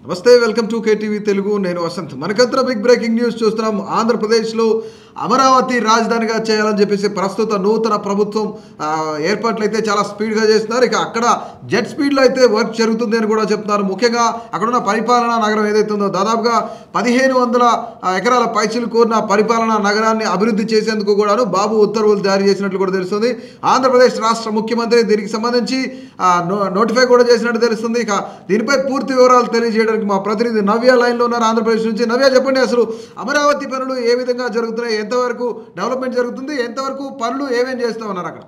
నమస్తే welcome to KTV Telugu నేను వసంత్ మనకంతా బిగ్ బ్రేకింగ్ న్యూస్ చూస్తున్నాం ఆంధ్రప్రదేశ్లో అమరావతి రాజధానిగా చేయాలని చెప్పేసి ప్రస్తుత నూతన ప్రభుత్వం ఆ, ఏర్పాట్లు అయితే చాలా స్పీడ్గా చేస్తున్నారు ఇక అక్కడ జెట్ స్పీడ్లో అయితే వర్క్ జరుగుతుంది అని కూడా చెప్తున్నారు ముఖ్యంగా అక్కడున్న పరిపాలనా నగరం ఏదైతే ఉందో దాదాపుగా పదిహేను వందల ఆ, ఎకరాల పైచీలు కోరిన పరిపాలనా నగరాన్ని అభివృద్ధి చేసేందుకు కూడాను బాబు ఉత్తర్వులు జారీ చేసినట్లు కూడా తెలుస్తుంది ఆంధ్రప్రదేశ్ రాష్ట్ర ముఖ్యమంత్రి దీనికి సంబంధించి ఆ, నో- నోటిఫై కూడా చేసినట్టు తెలుస్తుంది ఇక దీనిపై పూర్తి వివరాలు తెలియజేయడానికి మా ప్రతినిధి నవ్య లైన్లో ఉన్నారు ఆంధ్రప్రదేశ్ నుంచి నవ్య చెప్పండి అసలు అమరావతి పనులు ఏ విధంగా జరుగుతున్నాయి ఎంతవరకు డెవలప్మెంట్ జరుగుతుంది ఎంతవరకు పనులు ఏమేం చేస్తూ ఉన్నారు అక్కడ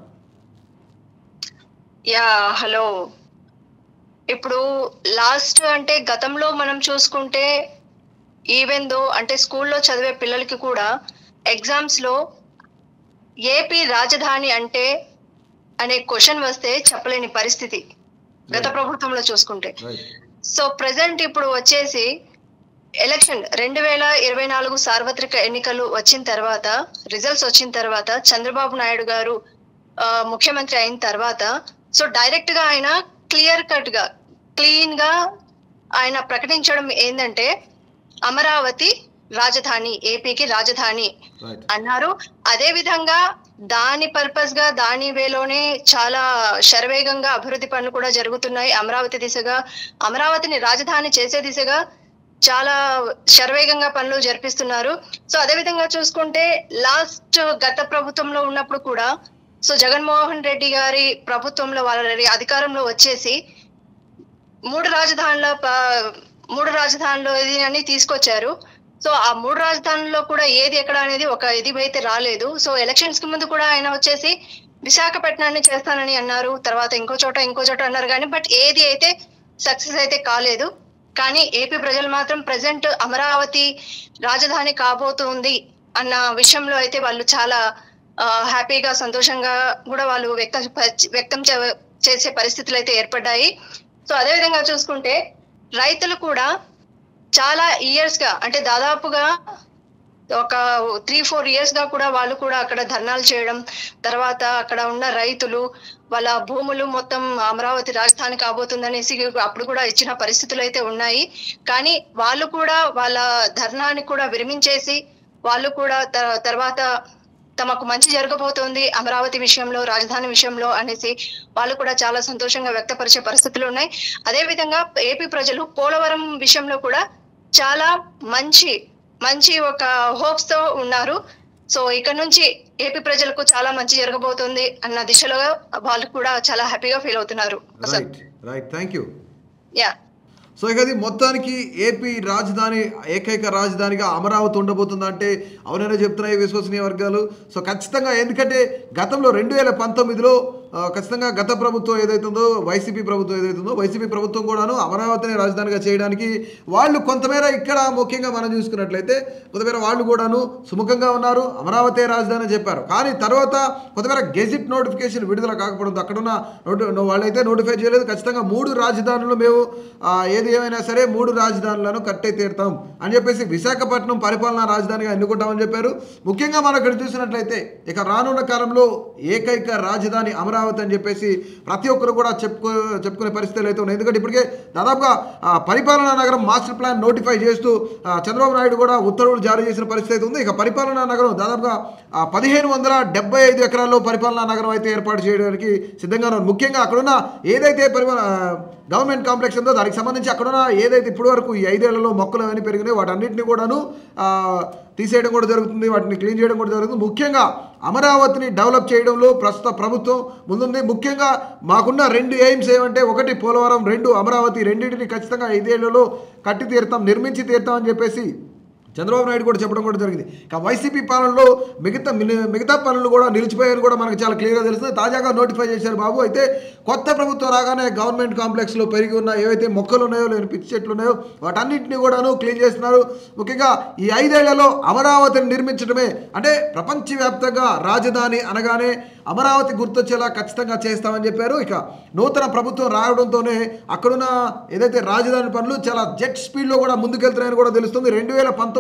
యా హలో ఇప్పుడు లాస్ట్ అంటే గతంలో మనం చూసుకుంటే ఈవెన్ దో అంటే స్కూల్లో చదివే పిల్లలకి కూడా ఎగ్జామ్స్ లో ఏపీ రాజధాని అంటే అనే క్వశ్చన్ వస్తే చెప్పలేని పరిస్థితి గత ప్రభుత్వంలో చూసుకుంటే సో ప్రజెంట్ ఇప్పుడు వచ్చేసి ఎలక్షన్ రెండు వేల ఇరవై నాలుగు సార్వత్రిక ఎన్నికలు వచ్చిన తర్వాత రిజల్ట్స్ వచ్చిన తర్వాత చంద్రబాబు నాయుడు గారు ఆ, ముఖ్యమంత్రి అయిన తర్వాత సో డైరెక్ట్ గా ఆయన క్లియర్ కట్ గా క్లీన్ గా ఆయన ప్రకటించడం ఏంటంటే అమరావతి రాజధాని ఏపీకి రాజధాని రైట్ అన్నారు అదే విధంగా దాని పర్పస్ గా దాని వేలోనే చాలా శరవేగంగా అభివృద్ధి పనులు కూడా జరుగుతున్నాయి అమరావతి దిశగా అమరావతిని రాజధాని చేసే దిశగా చాలా శరవేగంగా పనులు జరిపిస్తున్నారు సో అదే విధంగా చూసుకుంటే లాస్ట్ గత ప్రభుత్వంలో ఉన్నప్పుడు కూడా సో జగన్మోహన్ రెడ్డి గారి ప్రభుత్వంలో వాళ్ళ అధికారంలో వచ్చేసి మూడు రాజధానుల ప- మూడు రాజధానులు ఇది అని తీసుకొచ్చారు సో ఆ మూడు రాజధానుల్లో కూడా ఏది ఎక్కడ అనేది ఒక ఇది అయితే రాలేదు సో ఎలక్షన్స్ కి ముందు కూడా ఆయన వచ్చేసి విశాఖపట్నాన్ని చేస్తానని అన్నారు తర్వాత ఇంకో చోట ఇంకో చోట అన్నారు కానీ బట్ ఏది అయితే సక్సెస్ అయితే కాలేదు కానీ ఏపీ ప్రజలు మాత్రం ప్రజెంట్ అమరావతి రాజధాని కాబోతుంది అన్న విషయంలో అయితే వాళ్ళు చాలా ఆ, హ్యాపీగా సంతోషంగా కూడా వాళ్ళు వ్యక్తం వ్యక్తం చే- చేసే పరిస్థితులు అయితే ఏర్పడ్డాయి సో అదే విధంగా చూసుకుంటే రైతులు కూడా చాలా ఇయర్స్ గా అంటే దాదాపుగా ఒక త్రీ ఫోర్ ఇయర్స్ గా కూడా వాళ్ళు కూడా అక్కడ ధర్నాలు చేయడం తర్వాత అక్కడ ఉన్న రైతులు వాళ్ళ భూములు మొత్తం అమరావతి రాజధాని కాబోతుందనేసి అప్పుడు కూడా ఇచ్చిన పరిస్థితులు అయితే ఉన్నాయి కానీ వాళ్ళు కూడా వాళ్ళ ధర్నాన్ని కూడా విరమించేసి వాళ్ళు కూడా త- తర్వాత తమకు మంచి జరగబోతోంది అమరావతి విషయంలో రాజధాని విషయంలో అనేసి వాళ్ళు కూడా చాలా సంతోషంగా వ్యక్తపరిచే పరిస్థితులు ఉన్నాయి అదే విధంగా ఏపీ ప్రజలు పోలవరం విషయంలో కూడా చాలా మంచి మంచి ఒక హోప్స్ తో ఉన్నారు సో ఇక్కడ నుంచి ఏపీ ప్రజలకు చాలా మంచి జరగబోతుంది అన్న దిశలో వాళ్ళు కూడా చాలా హ్యాపీగా ఫీల్ అవుతున్నారు అసలు right right thank you yeah so ఇక అది మొత్తానికి ఏపీ రాజధాని ఏకైక రాజధానిగా అమరావతి ఉండబోతుందంటే అవుననే చెప్తున్నాయి విశ్వసనీయ వర్గాలు సో ఖచ్చితంగా ఎందుకంటే గతంలో రెండు వేల పంతొమ్మిదిలో ఆ, ఖచ్చితంగా గత ప్రభుత్వం ఏదైతుందో వైసీపీ ప్రభుత్వం ఏదైతుందో వైసీపీ ప్రభుత్వం కూడాను అమరావతిని రాజధానిగా చేయడానికి వాళ్ళు కొంతమేర ఇక్కడ ముఖ్యంగా మనం చూసుకున్నట్లయితే కొంతమేర వాళ్ళు కూడాను సుముఖంగా ఉన్నారు అమరావతి రాజధాని అని చెప్పారు కానీ తర్వాత కొంతమేర గెజిట్ నోటిఫికేషన్ విడుదల కాకపోవడంతో అక్కడున్న నోటి వాళ్ళైతే నోటిఫై చేయలేదు ఖచ్చితంగా మూడు రాజధానులు మేము ఆ, ఏది ఏమైనా సరే మూడు రాజధానులను కట్టే తీరుతాం అని చెప్పేసి విశాఖపట్నం పరిపాలనా రాజధానిగా ఎన్నుకుంటామని చెప్పారు ముఖ్యంగా మనం ఇక్కడ చూసినట్లయితే ఇక రానున్న కాలంలో ఏకైక రాజధాని అమరావతి అని చెప్పేసి ప్రతి ఒక్కరు కూడా చెప్పుకో చెప్పుకునే పరిస్థితులు అయితే ఉన్నాయి ఎందుకంటే ఇప్పటికే దాదాపుగా ఆ, పరిపాలనా నగరం మాస్టర్ ప్లాన్ నోటిఫై చేస్తూ ఆ, చంద్రబాబు నాయుడు కూడా ఉత్తర్వులు జారీ చేసిన పరిస్థితి అయితే ఉంది ఇక పరిపాలనా నగరం దాదాపుగా పదిహేను వందల డెబ్బై ఐదు ఎకరాల్లో పరిపాలనా నగరం అయితే ఏర్పాటు చేయడానికి సిద్ధంగా ఉన్నారు ముఖ్యంగా అక్కడున్న ఏదైతే పరిపాల ఆ, గవర్నమెంట్ కాంప్లెక్స్ ఉందో దానికి సంబంధించి అక్కడున్న ఏదైతే ఇప్పటి వరకు ఈ ఐదేళ్లలో మొక్కలు అవన్నీ పెరిగినాయి వాటన్నిటిని కూడాను ఆ, తీసేయడం కూడా జరుగుతుంది వాటిని క్లీన్ చేయడం కూడా జరుగుతుంది ముఖ్యంగా అమరావతిని డెవలప్ చేయడంలో ప్రస్తుత ప్రభుత్వం ముందుంది ముఖ్యంగా మాకున్న రెండు ఎయిమ్స్ ఏమంటే ఒకటి పోలవరం రెండు అమరావతి రెండింటిని ఖచ్చితంగా ఐదేళ్లలో కట్టి తీరుతాం నిర్మించి తీరుతాం అని చెప్పేసి చంద్రబాబు నాయుడు కూడా చెప్పడం కూడా జరిగింది ఇక వైసీపీ పాలనలో మిగతా మిని- మిగతా పనులు కూడా నిలిచిపోయాయని కూడా మనకు చాలా క్లియర్గా తెలుస్తుంది తాజాగా నోటిఫై చేశారు బాబు అయితే కొత్త ప్రభుత్వం రాగానే గవర్నమెంట్ కాంప్లెక్స్లో పెరిగి ఉన్న ఏవైతే మొక్కలు ఉన్నాయో లేని పిచ్చి చెట్లు ఉన్నాయో వాటన్నిటిని కూడాను క్లీన్ చేస్తున్నారు ముఖ్యంగా ఈ ఐదేళ్లలో అమరావతిని నిర్మించడమే అంటే ప్రపంచవ్యాప్తంగా రాజధాని అనగానే అమరావతి గుర్తొచ్చేలా ఖచ్చితంగా చేస్తామని చెప్పారు ఇక నూతన ప్రభుత్వం రావడంతోనే అక్కడున్న ఏదైతే రాజధాని పనులు చాలా జెట్ స్పీడ్లో కూడా ముందుకెళ్తున్నాయని కూడా తెలుస్తుంది రెండు వేల పంతొమ్మిది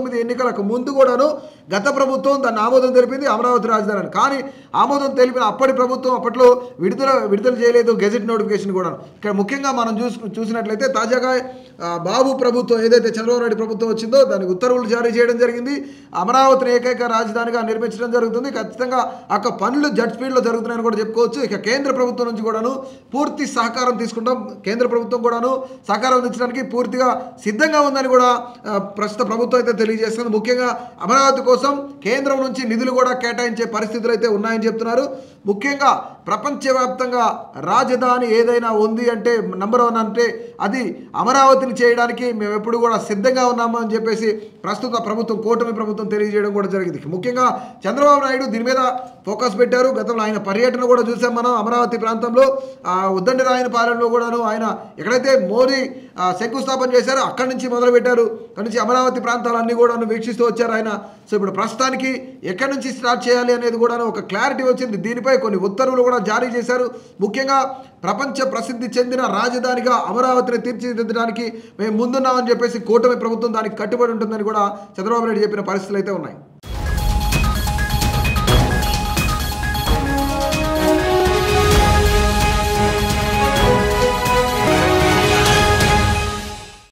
పంతొమ్మిది ఎన్నికలకు ముందు కూడాను గత ప్రభుత్వం దాన్ని ఆమోదం తెలిపింది అమరావతి రాజధాని అని. కానీ ఆమోదం తెలిపిన అప్పటి ప్రభుత్వం అప్పట్లో విడుదల విడుదల చేయలేదు గెజెట్ నోటిఫికేషన్ కూడా ఇక్కడ ముఖ్యంగా మనం చూసు చూసినట్లయితే తాజాగా ఆ, బాబు ప్రభుత్వం ఏదైతే చంద్రబాబు నాయుడు ప్రభుత్వం వచ్చిందో దానికి ఉత్తర్వులు జారీ చేయడం జరిగింది అమరావతిని ఏకైక రాజధానిగా నిర్మించడం జరుగుతుంది ఖచ్చితంగా అక్కడ పనులు జడ్ స్పీడ్లో జరుగుతున్నాయని కూడా చెప్పుకోవచ్చు ఇక కేంద్ర ప్రభుత్వం నుంచి కూడాను పూర్తి సహకారం తీసుకుంటాం కేంద్ర ప్రభుత్వం కూడాను సహకారం అందించడానికి పూర్తిగా సిద్ధంగా ఉందని కూడా ఆ, ప్రస్తుత ప్రభుత్వం అయితే తెలియజేస్తుంది ముఖ్యంగా అమరావతి కోసం కేంద్రం నుంచి నిధులు కూడా కేటాయించే పరిస్థితులు అయితే ఉన్నాయని చెప్తున్నారు ముఖ్యంగా ప్రపంచవ్యాప్తంగా రాజధాని ఏదైనా ఉంది అంటే నంబర్ వన్ అంటే అది అమరావతిని చేయడానికి మేము ఎప్పుడు కూడా సిద్ధంగా ఉన్నాము అని చెప్పేసి ప్రస్తుత ప్రభుత్వం కూటమి ప్రభుత్వం తెలియజేయడం కూడా జరిగింది ముఖ్యంగా చంద్రబాబు నాయుడు దీని మీద ఫోకస్ పెట్టారు గతంలో ఆయన పర్యటన కూడా చూసాం మనం అమరావతి ప్రాంతంలో ఆ, ఉద్దండి రాయని పాలనలో కూడాను ఆయన ఎక్కడైతే మోదీ ఆ, శంకుస్థాపన చేశారో అక్కడి నుంచి మొదలుపెట్టారు అక్కడి నుంచి అమరావతి ప్రాంతాలన్నీ కూడాను వీక్షిస్తూ వచ్చారు ఆయన సో ఇప్పుడు ప్రస్తుతానికి ఎక్కడి నుంచి స్టార్ట్ చేయాలి అనేది కూడాను ఒక క్లారిటీ వచ్చింది దీనిపై కొన్ని ఉత్తర్వులు కూడా జారీ చేశారు ముఖ్యంగా ప్రపంచ ప్రసిద్ధి చెందిన రాజధానిగా అమరావతిని తీర్చిదిద్దడానికి మేము ముందున్నామని చెప్పేసి కూటమి ప్రభుత్వం దానికి కట్టుబడి ఉంటుందని కూడా చంద్రబాబు నాయుడు చెప్పిన పరిస్థితులు అయితే ఉన్నాయి